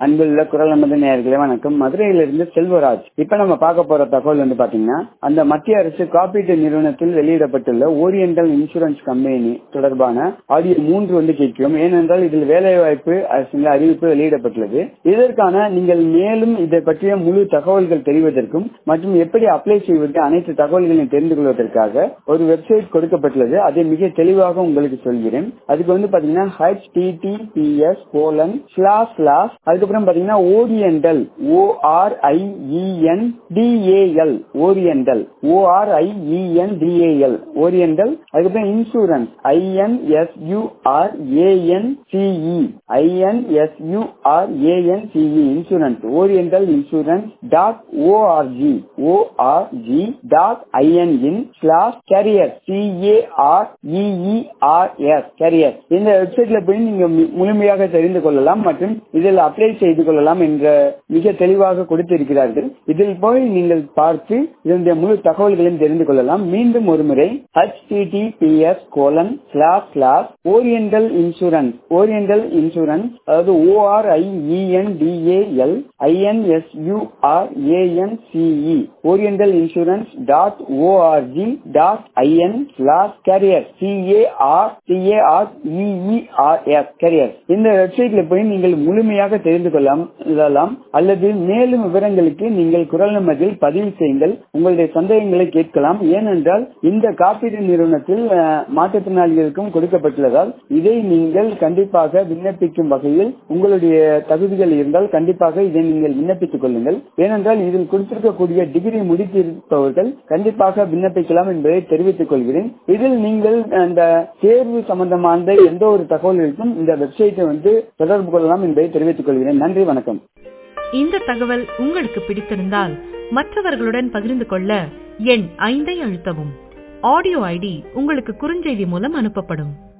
அன்புள்ள குரல் நமது நேயர்களே வணக்கம் மதுரையிலிருந்து செல்வராஜ் இப்ப நம்ம பார்க்க போற தகவல் வந்து பாத்தீங்கன்னா அந்த மத்திய அரசு காப்பீட்டு நிறுவனத்தில் வெளியிடப்பட்டுள்ள ஓரியண்டல் இன்சூரன்ஸ் கம்பெனி தொடர்பான ஆடியோ மூன்று வந்து கேட்கிறோம் ஏனென்றால் இதில் வேலைவாய்ப்பு அரசின் அறிவிப்பு வெளியிடப்பட்டுள்ளது இதற்கான நீங்கள் மேலும் இதை பற்றிய முழு தகவல்கள் தெரிவதற்கும் மற்றும் எப்படி அப்ளை செய்வது அனைத்து தகவல்களையும் தெரிந்து கொள்வதற்காக ஒரு வெப்சைட் கொடுக்கப்பட்டுள்ளது அதை மிக தெளிவாக உங்களுக்கு சொல்கிறேன் அதுக்கு வந்து பாத்தீங்கன்னா ஹெச்டிடிபிஎஸ் கோலன் ஸ்லாஸ் ஸ்லாஸ் அதுக்கப்புறம் பாத்தீங்கன்னா oriental O R I E N T A L oriental O R I E N T A L oriental அதுக்கப்புறம் insurance I N S U R A N C E I N S U R A N C E insurance oriental insurance dot O R G O R G dot I N in slash career C A R E E R S career இந்த வெப்சைட்ல போய் நீங்க முழுமையாக தெரிந்து கொள்ளலாம் மற்றும் இதில் அப்ளை செய்து கொள்ளலாம் என்ற மிக தெளிவாக கொடுத்திருக்கிறார்கள் இதில் போய் நீங்கள் பார்த்து இதனுடைய முழு தகவல்களையும் தெரிந்து கொள்ளலாம் மீண்டும் ஒரு முறை H T T P S colon slash slash oriental insurance oriental insurance அதாவது O R I E N T A L I N S U R A N C E oriental insurance dot O R G dot I N slash career C A R C A R E E R S career இந்த வெப்சைட்ல போய் நீங்கள் முழுமையாக தெரிந்து கொள்ளலாம் அல்லது மேலும் விவரங்களுக்கு நீங்கள் குரல் நமதில் பதிவு செய்யுங்கள் உங்களுடைய சந்தேகங்களை கேட்கலாம் ஏனென்றால் இந்த காப்பீடு நிறுவனத்தில் மாற்றுத்திறனாளிகளுக்கும் கொடுக்கப்பட்டுள்ளதால் இதை நீங்கள் கண்டிப்பாக விண்ணப்பிக்கும் வகையில் உங்களுடைய தகுதிகள் இருந்தால் கண்டிப்பாக இதை நீங்கள் விண்ணப்பித்துக் கொள்ளுங்கள் ஏனென்றால் இதில் கொடுத்திருக்கக்கூடிய டிகிரி முடித்திருப்பவர்கள் கண்டிப்பாக விண்ணப்பிக்கலாம் என்பதை தெரிவித்துக் கொள்கிறேன் இதில் நீங்கள் அந்த தேர்வு சம்பந்தமான எந்த ஒரு தகவல்களுக்கும் இந்த வெப்சைட்டை வந்து தொடர்பு கொள்ளலாம் என்பதை தெரிவித்துக் கொள்கிறேன் நன்றி வணக்கம் இந்த தகவல் உங்களுக்கு பிடித்திருந்தால் மற்றவர்களுடன் பகிர்ந்து கொள்ள எண் ஐந்தை அழுத்தவும் ஆடியோ ஐடி உங்களுக்கு குறுஞ்செய்தி மூலம் அனுப்பப்படும்